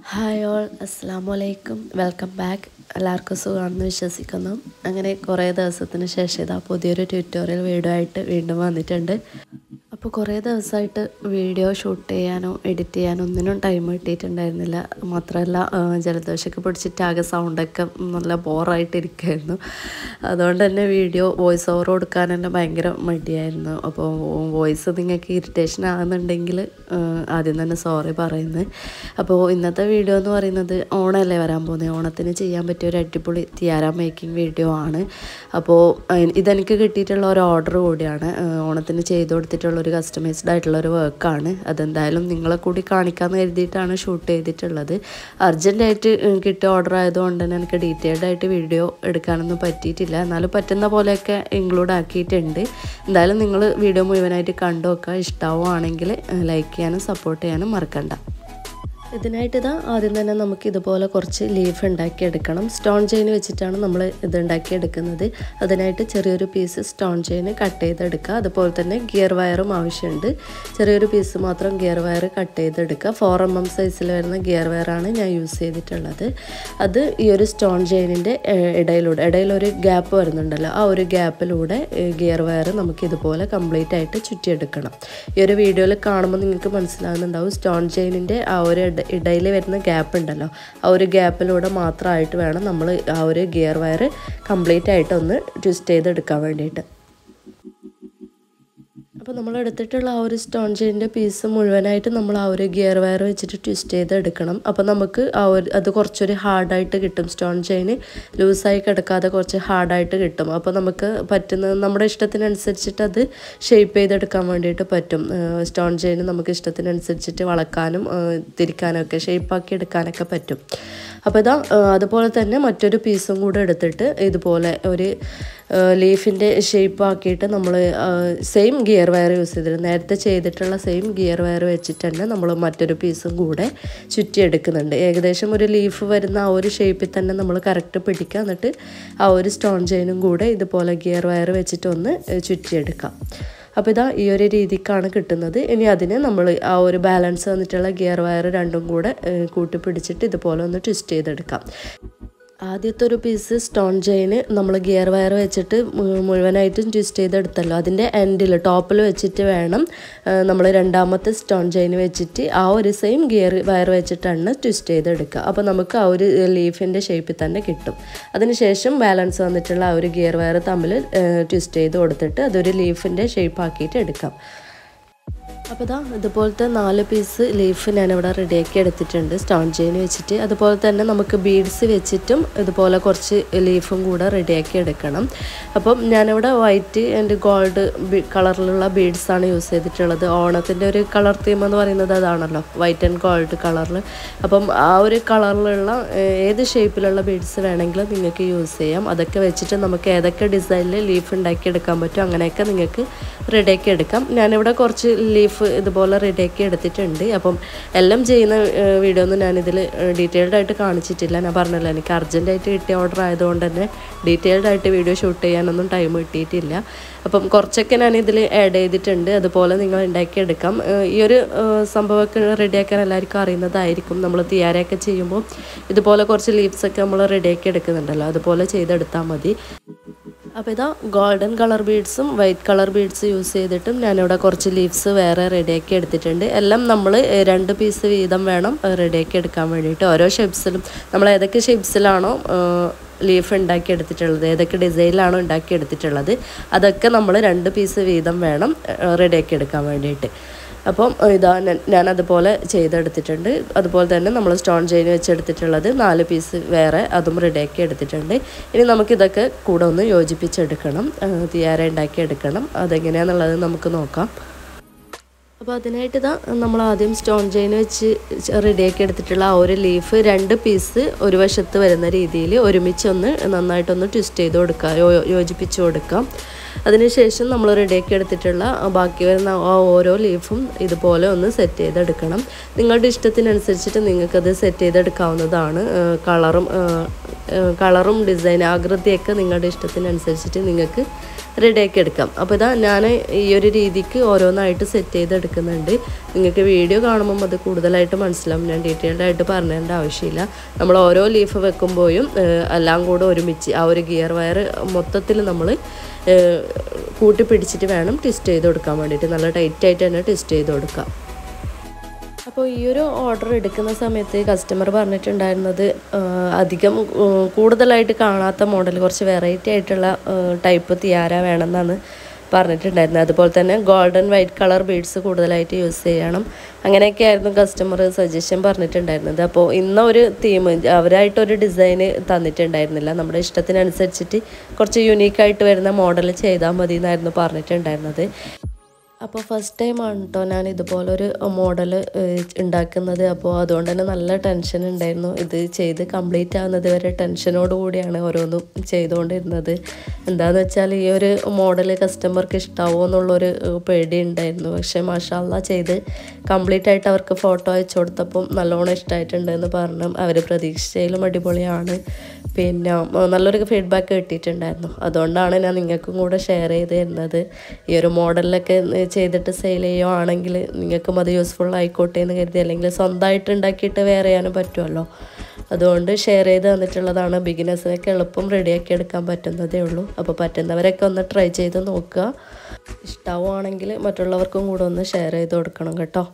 hi all അസ്സാം വലൈക്കും welcome back എല്ലാവർക്കും സുഖമാണെന്ന് വിശ്വസിക്കുന്നു അങ്ങനെ കുറേ ദിവസത്തിന് ശേഷം ഇതാ പുതിയൊരു ട്യൂട്ടോറിയൽ വീഡിയോ ആയിട്ട് വീണ്ടും വന്നിട്ടുണ്ട് അപ്പോൾ കുറേ ദിവസമായിട്ട് വീഡിയോ ഷൂട്ട് ചെയ്യാനോ എഡിറ്റ് ചെയ്യാനോ ഒന്നിനും ടൈം കിട്ടിയിട്ടുണ്ടായിരുന്നില്ല മാത്രമല്ല ആ, ജലദോഷമൊക്കെ പിടിച്ചിട്ട് ആകെ സൗണ്ടൊക്കെ നല്ല ബോറായിട്ട് ഇരിക്കുമായിരുന്നു അതുകൊണ്ട് തന്നെ വീഡിയോ വോയിസ് ഓവർ കൊടുക്കാനെല്ലാം ഭയങ്കര മടിയായിരുന്നു അപ്പോൾ വോയിസ് നിങ്ങൾക്ക് ഇറിറ്റേഷൻ ആകുന്നുണ്ടെങ്കിൽ ആദ്യം തന്നെ സോറി പറയുന്നത് അപ്പോൾ ഇന്നത്തെ വീഡിയോ എന്ന് പറയുന്നത് ഓണമല്ലേ വരാൻ പോകുന്നത് ഓണത്തിന് ചെയ്യാൻ പറ്റിയ ഒരു അടിപൊളി തിയാര മേക്കിംഗ് വീഡിയോ ആണ് അപ്പോൾ അയിന് ഇതെനിക്ക് കിട്ടിയിട്ടുള്ള ഒരു ഓർഡർ കൂടിയാണ് ആ, ഓണത്തിന് ചെയ്തു കൊടുത്തിട്ടുള്ള ഒരു കസ്റ്റമൈസ്ഡ് ആയിട്ടുള്ള ഒരു വർക്കാണ് അതെന്തായാലും നിങ്ങളെ കൂടി കാണിക്കാമെന്ന് കരുതിയിട്ടാണ് ഷൂട്ട് ചെയ്തിട്ടുള്ളത് അർജൻറ്റായിട്ട് കിട്ടിയ ഓർഡർ ആയതുകൊണ്ട് തന്നെ എനിക്ക് ഡീറ്റെയിൽഡ് ആയിട്ട് വീഡിയോ എടുക്കാനൊന്നും പറ്റിയിട്ടില്ല എന്നാലും പറ്റുന്ന പോലെയൊക്കെ ഇൻക്ലൂഡ് ആക്കിയിട്ടുണ്ട് എന്തായാലും നിങ്ങൾ വീഡിയോ മുഴുവനായിട്ട് കണ്ടു നോക്കുക ഇഷ്ടമാവുകയാണെങ്കിൽ ലൈക്ക് ചെയ്യാനും സപ്പോർട്ട് ചെയ്യാനും മറക്കണ്ട ഇതിനായിട്ട് ഇതാ ആദ്യം തന്നെ നമുക്ക് ഇതുപോലെ കുറച്ച് ലീഫ് ഉണ്ടാക്കിയെടുക്കണം സ്റ്റോൺ ചെയിൻ വെച്ചിട്ടാണ് നമ്മൾ ഇത് ഉണ്ടാക്കിയെടുക്കുന്നത് അതിനായിട്ട് ചെറിയൊരു പീസ് സ്റ്റോൺ ചെയിൻ കട്ട് ചെയ്തെടുക്കുക അതുപോലെ തന്നെ ഗിയർ വയറും ആവശ്യമുണ്ട് ചെറിയൊരു പീസ് മാത്രം ഗിയർ വയർ കട്ട് ചെയ്തെടുക്കുക ഫോർ എം എം സൈസിൽ വരുന്ന ഗിയർ വയറാണ് ഞാൻ യൂസ് ചെയ്തിട്ടുള്ളത് അത് ഈ ഒരു സ്റ്റോൺ ചെയിനിൻ്റെ ഇടയിലൂടെ ഇടയിലൊരു ഗ്യാപ്പ് വരുന്നുണ്ടല്ലോ ആ ഒരു ഗ്യാപ്പിലൂടെ ഗിയർ വയർ നമുക്ക് ഇതുപോലെ കംപ്ലീറ്റ് ആയിട്ട് ചുറ്റിയെടുക്കണം ഈ ഒരു വീഡിയോയിൽ കാണുമ്പോൾ നിങ്ങൾക്ക് മനസ്സിലാകുന്നുണ്ടാവും സ്റ്റോൺ ചെയിനിൻ്റെ ആ ഒരു ഇട ഇടയിൽ വരുന്ന ഗ്യാപ്പ് ഉണ്ടല്ലോ ആ ഒരു ഗ്യാപ്പിലൂടെ മാത്രമായിട്ട് വേണം നമ്മൾ ആ ഒരു ഗിയർ വയർ കംപ്ലീറ്റ് ആയിട്ട് ഒന്ന് ട്വിസ്റ്റ് ചെയ്തെടുക്കാൻ വേണ്ടിയിട്ട് അപ്പോൾ നമ്മൾ എടുത്തിട്ടുള്ള ആ ഒരു സ്റ്റോൺ ചെയിൻ്റെ പീസ് മുഴുവനായിട്ട് നമ്മൾ ആ ഒരു ഗിയർ വയർ വെച്ചിട്ട് ട്വിസ്റ്റ് ചെയ്ത് എടുക്കണം അപ്പോൾ നമുക്ക് ആ ഒരു അത് കുറച്ചൊരു ഹാർഡായിട്ട് കിട്ടും സ്റ്റോൺ ചെയിൻ ലൂസായി കിടക്കാതെ കുറച്ച് ഹാർഡായിട്ട് കിട്ടും അപ്പോൾ നമുക്ക് പറ്റുന്ന നമ്മുടെ ഇഷ്ടത്തിനനുസരിച്ചിട്ട് അത് ഷേപ്പ് ചെയ്തെടുക്കാൻ വേണ്ടിയിട്ട് പറ്റും സ്റ്റോൺ ചെയിൻ നമുക്ക് ഇഷ്ടത്തിനനുസരിച്ചിട്ട് വളക്കാനും ആ, തിരിക്കാനും ഒക്കെ ഷേപ്പാക്കി എടുക്കാനൊക്കെ പറ്റും അപ്പോൾ ഇതാ ആ, അതുപോലെ തന്നെ മറ്റൊരു പീസും കൂടെ എടുത്തിട്ട് ഇതുപോലെ ഒരു ലീഫിൻ്റെ ഷേപ്പ് ആക്കിയിട്ട് നമ്മൾ സെയിം ഗിയർ വയർ യൂസ് ചെയ്തിട്ട് നേരത്തെ ചെയ്തിട്ടുള്ള സെയിം ഗിയർ വയർ വെച്ചിട്ട് തന്നെ നമ്മൾ മറ്റൊരു പീസും കൂടെ ചുറ്റിയെടുക്കുന്നുണ്ട് ഏകദേശം ഒരു ലീഫ് വരുന്ന ആ ഒരു ഷേപ്പിൽ തന്നെ നമ്മൾ കറക്റ്റ് പിടിക്കുക എന്നിട്ട് ആ ഒരു സ്റ്റോൺ ചെയിനും കൂടെ ഇതുപോലെ ഗിയർ വയർ വെച്ചിട്ടൊന്ന് ചുറ്റിയെടുക്കാം അപ്പോൾ ഇതാ ഈ ഒരു രീതിക്കാണ് കിട്ടുന്നത് ഇനി അതിന് നമ്മൾ ആ ഒരു ബാലൻസ് വന്നിട്ടുള്ള ഗിയർ വയർ രണ്ടും കൂടെ ഏഹ്, കൂട്ടി പിടിച്ചിട്ട് ഇതുപോലെ ഒന്ന് ട്വിസ്റ്റ് ചെയ്തെടുക്കാം ആദ്യത്തെ ഒരു പീസ് സ്റ്റോൺ ചെയിന് നമ്മൾ ഗിയർ വയർ വെച്ചിട്ട് മു- മുഴുവനായിട്ടും ട്വിസ്റ്റ് ചെയ്തെടുത്തല്ലോ അതിൻ്റെ എൻഡിൽ ടോപ്പിൽ വെച്ചിട്ട് വേണം നമ്മൾ രണ്ടാമത്തെ സ്റ്റോൺ ചെയിൻ വെച്ചിട്ട് ആ ഒരു സെയിം ഗിയർ വയർ വെച്ചിട്ടാണ് ട്വിസ്റ്റ് ചെയ്തെടുക്കുക അപ്പോൾ നമുക്ക് ആ ഒരു ലീഫിൻ്റെ ഷേപ്പിൽ തന്നെ കിട്ടും അതിനുശേഷം ബാലൻസ് വന്നിട്ടുള്ള ആ ഒരു ഗിയർ വയർ തമ്മിൽ ട്വിസ്റ്റ് ചെയ്ത് കൊടുത്തിട്ട് അതൊരു ലീഫിൻ്റെ ഷേപ്പ് ആക്കിയിട്ട് എടുക്കാം അപ്പോൾ ഇതാ ഇതുപോലത്തെ നാല് പീസ് ലീഫ് ഞാനിവിടെ റെഡിയാക്കി എടുത്തിട്ടുണ്ട് സ്റ്റോൺ ചെയിൻ വെച്ചിട്ട് അതുപോലെ തന്നെ നമുക്ക് ബീഡ്സ് വെച്ചിട്ടും ഇതുപോലെ കുറച്ച് ലീഫും കൂടെ റെഡിയാക്കി എടുക്കണം അപ്പം ഞാനിവിടെ വൈറ്റ് ആൻഡ് ഗോൾഡ് കളറിലുള്ള ബീഡ്സാണ് യൂസ് ചെയ്തിട്ടുള്ളത് ഓണത്തിൻ്റെ ഒരു കളർ തീം എന്ന് പറയുന്നത് അതാണല്ലോ വൈറ്റ് ആൻഡ് ഗോൾഡ് കളറിൽ അപ്പം ആ ഒരു കളറിലുള്ള ഏഹ്, ഏത് ഷേപ്പിലുള്ള ബീഡ്സ് വേണമെങ്കിലും നിങ്ങൾക്ക് യൂസ് ചെയ്യാം അതൊക്കെ വെച്ചിട്ട് നമുക്ക് ഏതൊക്കെ ഡിസൈനിൽ ലീഫ് ഉണ്ടാക്കി എടുക്കാൻ പറ്റും അങ്ങനെയൊക്കെ നിങ്ങൾക്ക് റെഡിയാക്കി എടുക്കാം ഞാനിവിടെ കുറച്ച് ലീഫ് ഇതുപോലെ റെഡിയാക്കി എടുത്തിട്ടുണ്ട് അപ്പം എല്ലാം ചെയ്യുന്ന വീഡിയോ ഒന്നും ഞാനിതിൽ ഡീറ്റെയിൽഡ് ആയിട്ട് കാണിച്ചിട്ടില്ല ഞാൻ പറഞ്ഞല്ലോ എനിക്ക് അർജൻറ്റായിട്ട് കിട്ടിയ ഓർഡർ ആയതുകൊണ്ട് തന്നെ ഡീറ്റെയിൽഡ് ആയിട്ട് വീഡിയോ ഷൂട്ട് ചെയ്യാനൊന്നും ടൈം കിട്ടിയിട്ടില്ല അപ്പം കുറച്ചൊക്കെ ഞാൻ ഇതിൽ ആഡ് ചെയ്തിട്ടുണ്ട് അതുപോലെ നിങ്ങൾ ഉണ്ടാക്കിയെടുക്കാം ഏഹ് ഈ ഒരു ഏഹ് സംഭവമൊക്കെ റെഡിയാക്കാൻ എല്ലാവർക്കും അറിയുന്നതായിരിക്കും നമ്മൾ തിയാരയൊക്കെ ചെയ്യുമ്പോൾ ഇതുപോലെ കുറച്ച് ലീവ്സ് ഒക്കെ നമ്മൾ റെഡിയാക്കി എടുക്കുന്നുണ്ടല്ലോ അതുപോലെ ചെയ്തെടുത്താൽ മതി അപ്പോൾ ഇതാ ഗോൾഡൻ കളർ ബീഡ്സും വൈറ്റ് കളർ ബീഡ്സ് യൂസ് ചെയ്തിട്ടും ഞാനിവിടെ കുറച്ച് ലീവ്സ് വേറെ റെഡിയാക്കി എടുത്തിട്ടുണ്ട് എല്ലാം നമ്മൾ രണ്ട് പീസ് വീതം വേണം റെഡിയാക്കി എടുക്കാൻ വേണ്ടിയിട്ട് ഓരോ ഷേപ്സിലും നമ്മൾ ഏതൊക്കെ ഷേപ്സിലാണോ ലീഫ് ഉണ്ടാക്കി എടുത്തിട്ടുള്ളത് ഏതൊക്കെ ഡിസൈനിലാണോ ഉണ്ടാക്കി എടുത്തിട്ടുള്ളത് അതൊക്കെ നമ്മൾ രണ്ട് പീസ് വീതം വേണം റെഡിയാക്കി എടുക്കാൻ വേണ്ടിയിട്ട് അപ്പം ഇതാ ഞാൻ- ഞാൻ അതുപോലെ ചെയ്തെടുത്തിട്ടുണ്ട് അതുപോലെ തന്നെ നമ്മൾ സ്റ്റോൺ ചെയിൻ വെച്ചെടുത്തിട്ടുള്ളത് നാല് പീസ് വേറെ അതും റെഡിയാക്കി എടുത്തിട്ടുണ്ട് ഇനി നമുക്കിതൊക്കെ കൂടെ ഒന്ന് യോജിപ്പിച്ചെടുക്കണം തിയാര ഉണ്ടാക്കി എടുക്കണം അതെങ്ങനെയാണെന്നുള്ളത് നമുക്ക് നോക്കാം അപ്പോൾ അതിനായിട്ട് ഇതാ നമ്മൾ ആദ്യം സ്റ്റോൺ ചെയിൻ വെച്ച് റെഡിയാക്കി എടുത്തിട്ടുള്ള ആ ഒരു ലീഫ് രണ്ട് പീസ് ഒരു വശത്ത് വരുന്ന രീതിയിൽ ഒരുമിച്ചൊന്ന് നന്നായിട്ടൊന്ന് ട്വിസ്റ്റ് ചെയ്ത് കൊടുക്കുക യോ- യോജിപ്പിച്ച് കൊടുക്കാം അതിനുശേഷം നമ്മൾ റെഡിയാക്കി എടുത്തിട്ടുള്ള ആ ബാക്കി വരുന്ന ആ ഓരോ ലീഫും ഇതുപോലെ ഒന്ന് സെറ്റ് ചെയ്തെടുക്കണം നിങ്ങളുടെ ഇഷ്ടത്തിനനുസരിച്ചിട്ട് നിങ്ങൾക്കത് സെറ്റ് ചെയ്തെടുക്കാവുന്നതാണ് കളറും കളറും ഡിസൈൻ ആകൃതിയൊക്കെ നിങ്ങളുടെ ഇഷ്ടത്തിനനുസരിച്ചിട്ട് നിങ്ങൾക്ക് റെഡിയാക്കി എടുക്കാം അപ്പോൾ ഇതാ ഞാൻ ഈ ഒരു രീതിക്ക് ഓരോന്നായിട്ട് സെറ്റ് ചെയ്തെടുക്കുന്നുണ്ട് നിങ്ങൾക്ക് വീഡിയോ കാണുമ്പം അത് കൂടുതലായിട്ട് മനസ്സിലാവും ഞാൻ ഡീറ്റെയിൽഡ് ആയിട്ട് പറഞ്ഞേണ്ട ആവശ്യമില്ല നമ്മൾ ഓരോ ലീഫ് വെക്കുമ്പോഴും ഏഹ്, എല്ലാം കൂടെ ഒരുമിച്ച് ആ ഒരു ഗിയർ വയർ മൊത്തത്തിൽ നമ്മൾ കൂട്ടി പിടിച്ചിട്ട് വേണം ട്വിസ്റ്റ് ചെയ്ത് കൊടുക്കാൻ വേണ്ടിയിട്ട് നല്ല ടൈറ്റായിട്ട് തന്നെ ട്വിസ്റ്റ് ചെയ്ത് കൊടുക്കാം അപ്പോൾ ഈ ഒരു ഓർഡർ എടുക്കുന്ന സമയത്ത് കസ്റ്റമർ പറഞ്ഞിട്ടുണ്ടായിരുന്നത് ആ, അധികം ഉം, കൂടുതലായിട്ട് കാണാത്ത മോഡൽ കുറച്ച് വെറൈറ്റി ആയിട്ടുള്ള ടൈപ്പ് തിയാര വേണമെന്നാണ് പറഞ്ഞിട്ടുണ്ടായിരുന്നത് അതുപോലെ തന്നെ ഗോൾഡൻ വൈറ്റ് കളർ ബീഡ്സ് കൂടുതലായിട്ട് യൂസ് ചെയ്യണം അങ്ങനെയൊക്കെ ആയിരുന്നു കസ്റ്റമർ സജഷൻ പറഞ്ഞിട്ടുണ്ടായിരുന്നത് അപ്പോൾ ഇന്ന ഒരു തീം അവരായിട്ടൊരു ഡിസൈന് തന്നിട്ടുണ്ടായിരുന്നില്ല നമ്മുടെ ഇഷ്ടത്തിനനുസരിച്ചിട്ട് കുറച്ച് യുണീക്കായിട്ട് വരുന്ന മോഡൽ ചെയ്താൽ മതി എന്നായിരുന്നു പറഞ്ഞിട്ടുണ്ടായിരുന്നത് അപ്പോൾ ഫസ്റ്റ് ടൈമാണ് കേട്ടോ ഞാൻ ഇതുപോലൊരു മോഡൽ ഉണ്ടാക്കുന്നത് അപ്പോൾ അതുകൊണ്ട് തന്നെ നല്ല ടെൻഷൻ ഉണ്ടായിരുന്നു ഇത് ചെയ്ത് കംപ്ലീറ്റ് ആവുന്നത് വരെ ടെൻഷനോട് കൂടിയാണ് ഓരോന്നും ചെയ്തുകൊണ്ടിരുന്നത് എന്താന്ന് വെച്ചാൽ ഈ ഒരു മോഡൽ കസ്റ്റമർക്ക് ഇഷ്ടാവോ എന്നുള്ളൊരു ഏഹ്, പേടി ഉണ്ടായിരുന്നു പക്ഷേ മാഷാല്ല ചെയ്ത് കംപ്ലീറ്റ് ആയിട്ട് അവർക്ക് ഫോട്ടോ അയച്ചു കൊടുത്തപ്പം നല്ലോണം ഇഷ്ടമായിട്ടുണ്ട് എന്ന് പറഞ്ഞു അവർ പ്രതീക്ഷിച്ചതിലും അടിപൊളിയാണ് പിന്നെ ഉം, നല്ലൊരു ഫീഡ്ബാക്ക് കിട്ടിയിട്ടുണ്ടായിരുന്നു അതുകൊണ്ടാണ് ഞാൻ നിങ്ങൾക്കും കൂടെ ഷെയർ ചെയ്ത് തരുന്നത് ഈ ഒരു മോഡലിലൊക്കെ ചെയ്തിട്ട് സെയിൽ ചെയ്യുവാണെങ്കിൽ നിങ്ങൾക്കും അത് യൂസ്ഫുൾ ആയിക്കോട്ടെ എന്ന് കരുതി അല്ലെങ്കിൽ സ്വന്തമായിട്ട് ഉണ്ടാക്കിയിട്ട് വേറെ ചെയ്യാനും പറ്റുമല്ലോ അതുകൊണ്ട് ഷെയർ ചെയ്ത് തന്നിട്ടുള്ളതാണ് ബിഗിനേഴ്സിനൊക്കെ എളുപ്പം റെഡിയാക്കി എടുക്കാൻ പറ്റുന്നതേ ഉള്ളൂ അപ്പോൾ പറ്റുന്നവരൊക്കെ ഒന്ന് ട്രൈ ചെയ്ത് നോക്കുക ഇഷ്ടമാവുകയാണെങ്കിൽ മറ്റുള്ളവർക്കും കൂടെ ഒന്ന് ഷെയർ ചെയ്ത് കൊടുക്കണം കേട്ടോ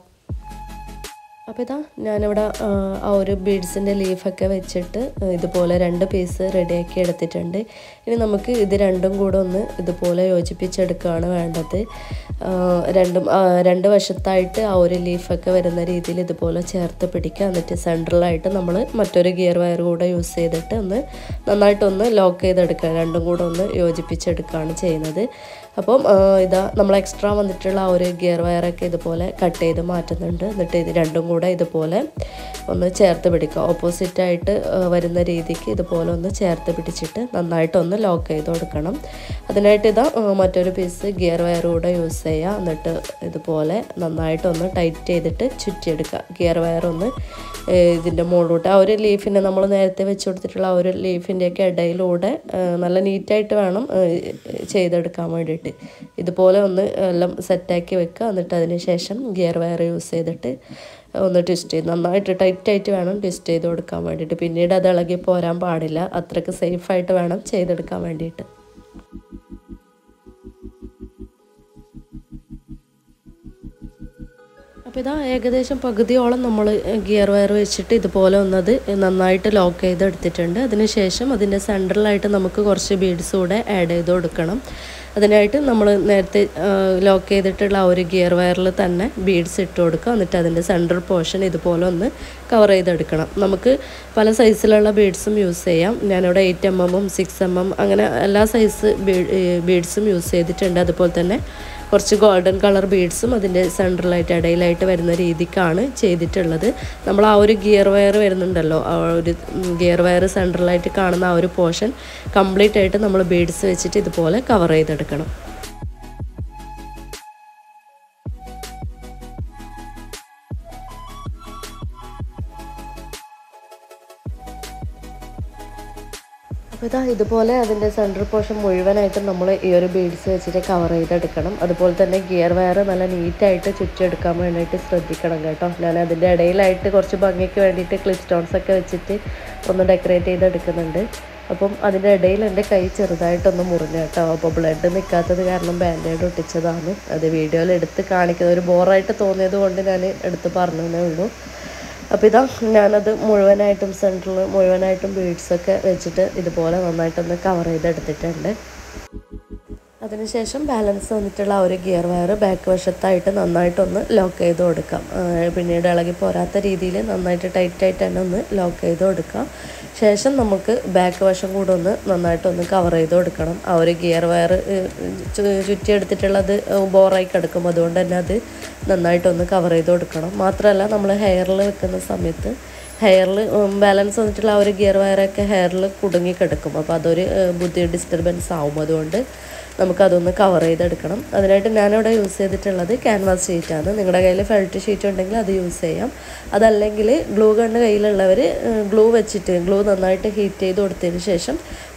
അപ്പോൾ ഇതാ ഞാനിവിടെ ആ, ആ ഒരു ബീഡ്സിൻ്റെ ലീഫൊക്കെ വെച്ചിട്ട് ഇതുപോലെ രണ്ട് പീസ് റെഡിയാക്കി എടുത്തിട്ടുണ്ട് ഇനി നമുക്ക് ഇത് രണ്ടും കൂടെ ഒന്ന് ഇതുപോലെ യോജിപ്പിച്ചെടുക്കുകയാണ് വേണ്ടത് ആ, രണ്ടും ആ, രണ്ട് വശത്തായിട്ട് ആ ഒരു ലീഫൊക്കെ വരുന്ന രീതിയിൽ ഇതുപോലെ ചേർത്ത് പിടിക്കുക എന്നിട്ട് സെൻട്രലായിട്ട് നമ്മൾ മറ്റൊരു ഗിയർ വയർ കൂടെ യൂസ് ചെയ്തിട്ട് ഒന്ന് നന്നായിട്ടൊന്ന് ലോക്ക് ചെയ്തെടുക്കുക രണ്ടും കൂടെ ഒന്ന് യോജിപ്പിച്ചെടുക്കുകയാണ് ചെയ്യുന്നത് അപ്പം ആ, ഇതാ നമ്മൾ എക്സ്ട്രാ വന്നിട്ടുള്ള ആ ഒരു ഗിയർ വയറൊക്കെ ഇതുപോലെ കട്ട് ചെയ്ത് മാറ്റുന്നുണ്ട് എന്നിട്ട് ഇത് രണ്ടും കൂടെ ഇതുപോലെ ഒന്ന് ചേർത്ത് പിടിക്കുക ഓപ്പോസിറ്റായിട്ട് വരുന്ന രീതിക്ക് ഇതുപോലെ ഒന്ന് ചേർത്ത് പിടിച്ചിട്ട് നന്നായിട്ടൊന്ന് ലോക്ക് ചെയ്ത് കൊടുക്കണം അതിനായിട്ട് ഇതാ ആ, മറ്റൊരു പീസ് ഗിയർ വയർ കൂടെ യൂസ് ചെയ്യുക എന്നിട്ട് ഇതുപോലെ നന്നായിട്ടൊന്ന് ടൈറ്റ് ചെയ്തിട്ട് ചുറ്റിയെടുക്കുക ഗിയർ വയർ ഒന്ന് ഏഹ്, ഇതിൻ്റെ മുകളിലോട്ട് ആ ഒരു ലീഫിൻ്റെ നമ്മൾ നേരത്തെ വെച്ച് കൊടുത്തിട്ടുള്ള ആ ഒരു ലീഫിൻ്റെയൊക്കെ ഇടയിലൂടെ ഏഹ്, നല്ല നീറ്റായിട്ട് വേണം ഏഹ്, ചെയ്തെടുക്കാൻ വേണ്ടിയിട്ട് ഇതുപോലെ ഒന്ന് എല്ലാം സെറ്റാക്കി വെക്കുക എന്നിട്ട് അതിന് ശേഷം ഗിയർ വയർ യൂസ് ചെയ്തിട്ട് ഒന്ന് ട്വിസ്റ്റ് ചെയ്ത് നന്നായിട്ട് ടൈറ്റായിട്ട് വേണം ട്വിസ്റ്റ് ചെയ്ത് കൊടുക്കാൻ വേണ്ടിയിട്ട് പിന്നീട് അത് ഇളകി പോരാൻ പാടില്ല അത്രയ്ക്ക് സേഫായിട്ട് വേണം ചെയ്തെടുക്കാൻ വേണ്ടിയിട്ട് അപ്പോൾ ഇതാ ഏകദേശം പകുതിയോളം നമ്മൾ ഗിയർ വയർ വെച്ചിട്ട് ഇതുപോലെ ഒന്നത് നന്നായിട്ട് ലോക്ക് ചെയ്ത് എടുത്തിട്ടുണ്ട് അതിനുശേഷം അതിൻ്റെ സെൻറ്ററിലായിട്ട് നമുക്ക് കുറച്ച് ബീഡ്സ് കൂടെ ആഡ് ചെയ്ത് കൊടുക്കണം അതിനായിട്ട് നമ്മൾ നേരത്തെ ലോക്ക് ചെയ്തിട്ടുള്ള ആ ഒരു ഗിയർ വയറിൽ തന്നെ ബീഡ്സ് ഇട്ട് കൊടുക്കുക എന്നിട്ട് അതിൻ്റെ സെൻട്രൽ പോർഷൻ ഇതുപോലെ ഒന്ന് കവർ ചെയ്തെടുക്കണം നമുക്ക് പല സൈസിലുള്ള ബീഡ്സും യൂസ് ചെയ്യാം ഞാനിവിടെ എയ്റ്റ് എം എമ്മും സിക്സ് എം എം അങ്ങനെ എല്ലാ സൈസ് ബീഡ്സും യൂസ് ചെയ്തിട്ടുണ്ട് അതുപോലെ തന്നെ കുറച്ച് ഗോൾഡൻ കളർ ബീഡ്സും അതിൻ്റെ സെൻട്രലായിട്ട് ഇടയിലായിട്ട് വരുന്ന രീതിക്കാണ് ചെയ്തിട്ടുള്ളത് നമ്മൾ ആ ഒരു ഗിയർ വയർ വരുന്നുണ്ടല്ലോ ആ ഒരു ഗിയർ വയർ സെൻട്രലായിട്ട് കാണുന്ന ആ ഒരു പോർഷൻ കംപ്ലീറ്റ് ആയിട്ട് നമ്മൾ ബീഡ്സ് വെച്ചിട്ട് ഇതുപോലെ കവർ ചെയ്തെടുക്കണം അപ്പോൾ ഇതാ ഇതുപോലെ അതിൻ്റെ സെൻട്രൽ പോർഷൻ മുഴുവനായിട്ട് നമ്മൾ ഈ ഒരു ബീഡ്സ് വെച്ചിട്ട് കവർ ചെയ്തെടുക്കണം അതുപോലെ തന്നെ ഗിയർ വയർ നല്ല നീറ്റായിട്ട് ചുറ്റിയെടുക്കാൻ വേണ്ടിയിട്ട് ശ്രദ്ധിക്കണം കേട്ടോ ഞാൻ അതിൻ്റെ ഇടയിലായിട്ട് കുറച്ച് ഭംഗിക്ക് വേണ്ടിയിട്ട് ക്ലിപ്പ് സ്റ്റോൺസ് ഒക്കെ വെച്ചിട്ട് ഒന്ന് ഡെക്കറേറ്റ് ചെയ്തെടുക്കുന്നുണ്ട് അപ്പം അതിൻ്റെ ഇടയിൽ എൻ്റെ കൈ ചെറുതായിട്ടൊന്ന് മുറിഞ്ഞു കേട്ടോ അപ്പോൾ ബ്ലഡ് നിൽക്കാത്തത് കാരണം ബാൻഡേഡ് ഒട്ടിച്ചതാണ് അത് വീഡിയോയിൽ എടുത്ത് കാണിക്കുന്നത് ഒരു ബോറായിട്ട് തോന്നിയത് കൊണ്ട് ഞാൻ എടുത്ത് പറഞ്ഞതേ ഉള്ളൂ അപ്പോൾ ഇതാ ഞാനത് മുഴുവനായിട്ടും സെൻറ്ററിൽ മുഴുവനായിട്ടും ബീഡ്സൊക്കെ വെച്ചിട്ട് ഇതുപോലെ നന്നായിട്ടൊന്ന് കവർ ചെയ്തെടുത്തിട്ടുണ്ട് അതിനുശേഷം ബാലൻസ് വന്നിട്ടുള്ള ആ ഒരു ഗിയർ വയർ ബാക്ക് വശത്തായിട്ട് നന്നായിട്ടൊന്ന് ലോക്ക് ചെയ്ത് കൊടുക്കാം ആ, പിന്നീട് ഇളകി പോരാത്ത രീതിയിൽ നന്നായിട്ട് ടൈറ്റായിട്ട് തന്നെ ഒന്ന് ലോക്ക് ചെയ്ത് കൊടുക്കാം ശേഷം നമുക്ക് ബാക്ക് വശം കൂടെ ഒന്ന് നന്നായിട്ടൊന്ന് കവർ ചെയ്ത് കൊടുക്കണം ആ ഒരു ഗിയർ വയർ ചുറ്റിയെടുത്തിട്ടുള്ളത് ബോറായി കിടക്കും അതുകൊണ്ട് തന്നെ അത് നന്നായിട്ടൊന്ന് കവർ ചെയ്ത് കൊടുക്കണം മാത്രമല്ല നമ്മൾ ഹെയറിൽ വെക്കുന്ന സമയത്ത് ഹെയറിൽ ബാലൻസ് വന്നിട്ടുള്ള ആ ഒരു ഗിയർ വയറൊക്കെ ഹെയറിൽ കുടുങ്ങി കിടക്കും അപ്പോൾ അതൊരു ഏഹ്, ബുദ്ധി ഡിസ്റ്റർബൻസ് ആവും അതുകൊണ്ട് നമുക്കതൊന്ന് കവർ ചെയ്തെടുക്കണം അതിനായിട്ട് ഞാനിവിടെ യൂസ് ചെയ്തിട്ടുള്ളത് ക്യാൻവാസ് ഷീറ്റാണ് നിങ്ങളുടെ കയ്യിൽ ഫെൽറ്റ് ഷീറ്റ് ഉണ്ടെങ്കിൽ അത് യൂസ് ചെയ്യാം അതല്ലെങ്കിൽ ഗ്ലൂ ഗണ്ണ് കയ്യിലുള്ളവർ ഗ്ലൂ വെച്ചിട്ട് ഗ്ലൂ നന്നായിട്ട് ഹീറ്റ് ചെയ്ത് കൊടുത്തതിന് ശേഷം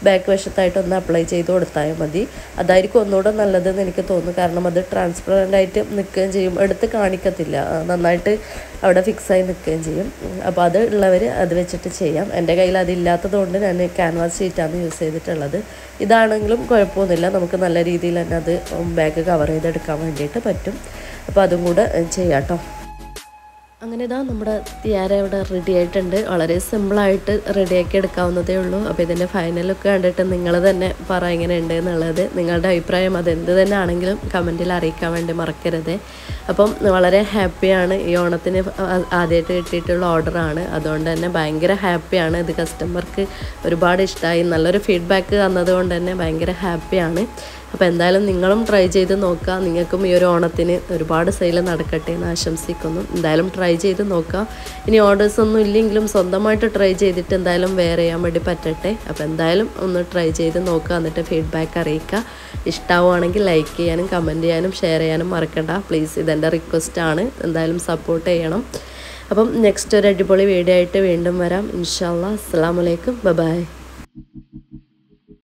ബാക്ക് വശത്തായിട്ട് ഒന്ന് അപ്ലൈ ചെയ്ത് കൊടുത്താൽ മതി അതായിരിക്കും ഒന്നുകൂടെ നല്ലതെന്ന് എനിക്ക് തോന്നുന്നു കാരണം അത് ട്രാൻസ്പെറൻ്റ് ആയിട്ട് നിൽക്കുകയും ചെയ്യും എടുത്ത് കാണിക്കത്തില്ല ആ, നന്നായിട്ട് അവിടെ ഫിക്സായി നിൽക്കുകയും ചെയ്യും അപ്പോൾ അത് ഉള്ളവർ അത് വെച്ചിട്ട് ചെയ്യാം എൻ്റെ കയ്യിൽ അതില്ലാത്തത് കൊണ്ട് ഞാൻ ക്യാൻവാസ് ഷീറ്റാണ് യൂസ് ചെയ്തിട്ടുള്ളത് ഇതാണെങ്കിലും കുഴപ്പമൊന്നുമില്ല നമുക്ക് നല്ല രീതിയിൽ തന്നെ അത് ബാഗ് കവർ ചെയ്തെടുക്കാൻ വേണ്ടിയിട്ട് പറ്റും അപ്പോൾ അതും കൂടെ ചെയ്യാം കേട്ടോ അങ്ങനെ ഇതാ നമ്മുടെ തിയാര ഇവിടെ റെഡി ആയിട്ടുണ്ട് വളരെ സിമ്പിളായിട്ട് റെഡിയാക്കി എടുക്കാവുന്നതേ ഉള്ളൂ അപ്പോൾ ഇതിൻ്റെ ഫൈനൽ ലുക്ക് കണ്ടിട്ട് നിങ്ങൾ തന്നെ പറ എങ്ങനെ ഉണ്ട് എന്നുള്ളത് നിങ്ങളുടെ അഭിപ്രായം അതെന്ത് തന്നെ ആണെങ്കിലും കമൻറ്റിൽ അറിയിക്കാൻ വേണ്ടി മറക്കരുത് അപ്പം വളരെ ഹാപ്പിയാണ് ഈ ഓണത്തിന് ആ- ആദ്യമായിട്ട് കിട്ടിയിട്ടുള്ള ഓർഡറാണ് അതുകൊണ്ട് തന്നെ ഭയങ്കര ഹാപ്പിയാണ് ഇത് കസ്റ്റമർക്ക് ഒരുപാട് ഇഷ്ടമായി നല്ലൊരു ഫീഡ്ബാക്ക് തന്നതുകൊണ്ട് തന്നെ ഭയങ്കര ഹാപ്പിയാണ് അപ്പോൾ എന്തായാലും നിങ്ങളും ട്രൈ ചെയ്ത് നോക്കുക നിങ്ങൾക്കും ഈ ഒരു ഓണത്തിന് ഒരുപാട് സെയിൽ നടക്കട്ടെ എന്ന് ആശംസിക്കുന്നു എന്തായാലും ട്രൈ ചെയ്ത് നോക്കുക ഇനി ഓർഡേഴ്സ് ഒന്നും ഇല്ലെങ്കിലും സ്വന്തമായിട്ട് ട്രൈ ചെയ്തിട്ട് എന്തായാലും വെയർ ചെയ്യാൻ വേണ്ടി പറ്റട്ടെ അപ്പോൾ എന്തായാലും ഒന്ന് ട്രൈ ചെയ്ത് നോക്കുക എന്നിട്ട് ഫീഡ്ബാക്ക് അറിയിക്കുക ഇഷ്ടമാവുകയാണെങ്കിൽ ലൈക്ക് ചെയ്യാനും കമൻറ്റ് ചെയ്യാനും ഷെയർ ചെയ്യാനും മറക്കണ്ട പ്ലീസ് ഇതെൻ്റെ റിക്വസ്റ്റ് ആണ് എന്തായാലും സപ്പോർട്ട് ചെയ്യണം അപ്പം നെക്സ്റ്റ് ഒരു അടിപൊളി വീഡിയോ ആയിട്ട് വീണ്ടും വരാം ഇൻഷാല്ലാ അസ്സാം വലൈക്കും ബൈ